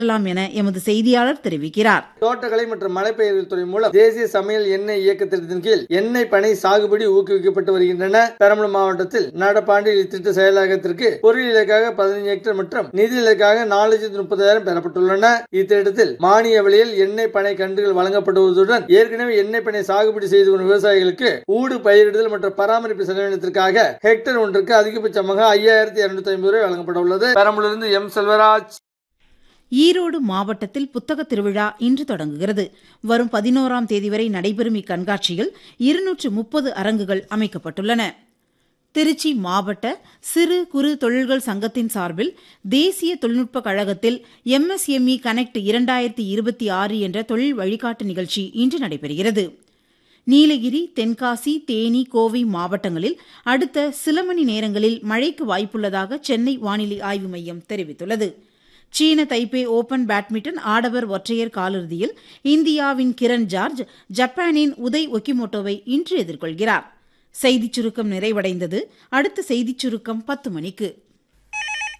கொள்ளலாம் என எமது செய்தியாளர் தெரிவிக்கிறார் தோட்டக்கலை மற்றும் மலைப்பயிர்கள் துறை மூலம் தேசிய சமையல் எண்ணெய் இயக்க திட்டத்தின் கீழ் எண்ணெய் பனை சாகுபடி ஊக்குவிக்கப்பட்டு வருகின்றன பெரம்பலூர் மாவட்டத்தில் நடப்பாண்டில் இத்திட்ட செயலாக்கத்திற்கு பொருள் இலக்காக பதினைஞ்சு ஹெக்டேர் மற்றும் நிதி இலக்காக நாலு லட்சத்தி முப்பதாயிரம் பெறப்பட்டுள்ளன இத்திட்டத்தில் மானிய விலையில் எண்ணெய் பனை கன்றுகள் வழங்கப்படுவதுடன் ஏற்கனவே எண்ணெய் பனை சாகுபடி செய்து வரும் விவசாயிகளுக்கு ஊடு பயிரிடுதல் மற்றும் பராமரிப்பு செலவினத்திற்காக ஹெக்டேர் ஒன்றுக்கு அதிகபட்சமாக ஐயாயிரத்தி இருநூத்தி ஐம்பது ரூபாய் வழங்கப்பட உள்ளது பெரம்பலூரிலிருந்து எம் செல்வராஜ் ஈரோடு மாவட்டத்தில் புத்தக திருவிழா இன்று தொடங்குகிறது வரும் பதினோராம் தேதி வரை நடைபெறும் இக்கண்காட்சியில் இருநூற்று முப்பது அரங்குகள் அமைக்கப்பட்டுள்ளன திருச்சி மாவட்ட சிறு குறு தொழில்கள் சங்கத்தின் சார்பில் தேசிய தொழில்நுட்ப கழகத்தில் எம்எஸ்எம்இ கனெக்ட் இரண்டாயிரத்தி இருபத்தி ஆறு என்ற தொழில் வழிகாட்டு நிகழ்ச்சி இன்று நடைபெறுகிறது நீலகிரி தென்காசி தேனி கோவை மாவட்டங்களில் அடுத்த சில மணி நேரங்களில் மழைக்கு வாய்ப்புள்ளதாக சென்னை வானிலை ஆய்வு மையம் தெரிவித்துள்ளது சீன தைப்பே ஓபன் பேட்மிண்டன் ஆடவர் ஒற்றையர் காலிறுதியில் இந்தியாவின் கிரண் ஜார்ஜ் ஜப்பானின் உதய் ஒக்கிமோட்டோவை இன்று எதிர்கொள்கிறார் செய்திச் சுருக்கம் நிறைவடைந்தது அடுத்த செய்திச் சுருக்கம் பத்து மணிக்கு